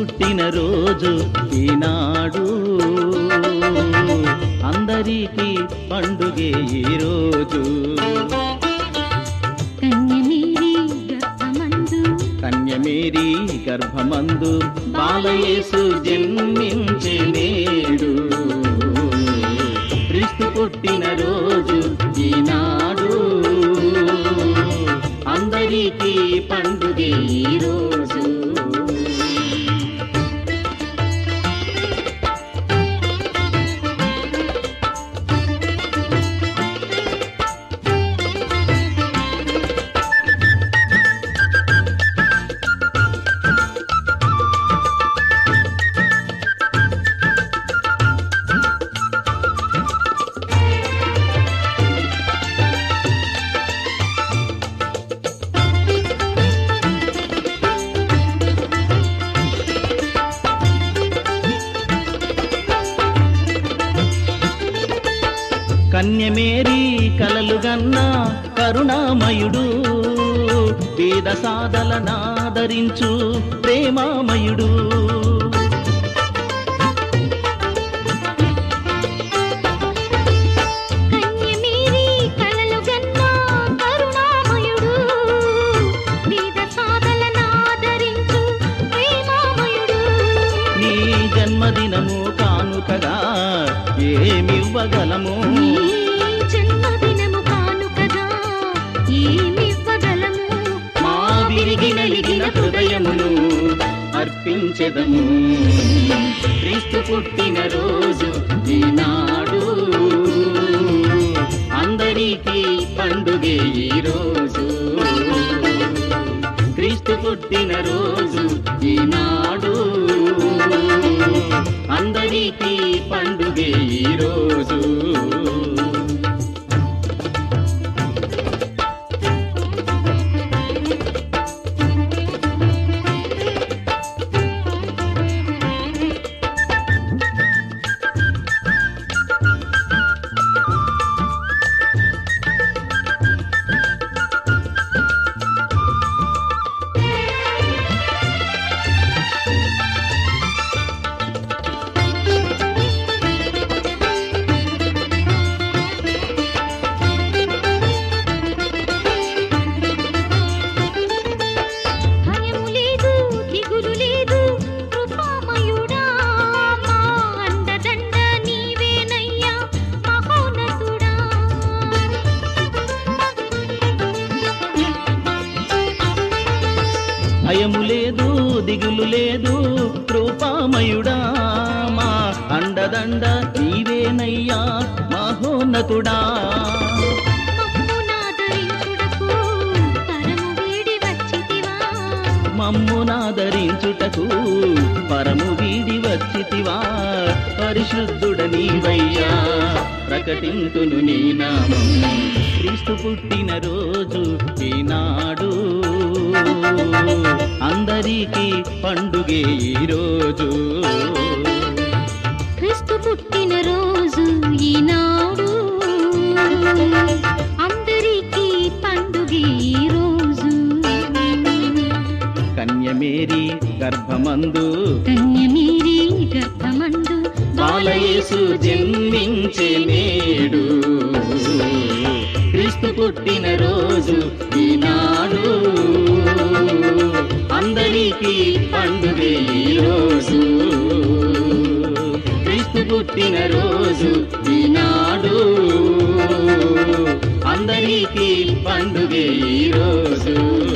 పుట్టిన రోజు ఈనాడు అందరికీ పండుగే ఈ రోజు కన్యమేరీ గర్భమందు కన్యమేరీ గర్భమందు బాలయేసు జన్మించే నేడు క్రీస్తు పుట్టిన రోజు ఈనాడు అందరికీ పండుగే ఈ రోజు కన్యమేరీ కలలుగన్న కరుణామయుడు వేద సాధలనాదరించు ప్రేమామయుడు కన్యమేరీ కలలు గన్నా కరుణామయుడు వేద సాధలనాదరించు ప్రేమామయుడు నీ జన్మదినము కానుకగా ఏమివ్వగలము నీ జన్మదినము కానుకగా ఏమివ్వగలము మా విరిగి నలిగిన హృదయమును అర్పించెదము క్రీస్తు పుట్టిన రోజు ఈనాడు అందరికీ పండుగే ఈ రోజు క్రీస్తు పుట్టిన రోజు ఈనాడు అందరికీ పండుగే ఈ రోజు భయము లేదు దిగులు లేదు కృపామయుడా మా అండదండ నీవేనయ్యా మహోన్నతుడా భయము లేదు దిగులు లేదు కృపామయుడా మా అండదండ నీవేనయ్యా మహోన్నతుడా మమ్మునాదరించుటకు పరము వీడి వచ్చితివా మమ్మునాదరించుటకు పరము వీడి వచ్చితివా పరిశుద్ధుడ నీవయ్యా ప్రకటింతును నీ నామం క్రీస్తు పుట్టిన రోజు ఈనాడు అందరికీ పండుగే ఈ రోజు క్రీస్తు పుట్టిన రోజు ఈనాడు అందరికీ పండుగ ఈ రోజు కన్యమేరీ గర్భమందు కన్యమేరీ గర్భమందు బాలయేసు జన్మించే నేడు క్రీస్తు పుట్టిన రోజు ఈనాడు అందరికీ పండుగే ఈ రోజు క్రీస్తు పుట్టిన రోజు ఈనాడు అందరికీ పండుగే ఈ రోజు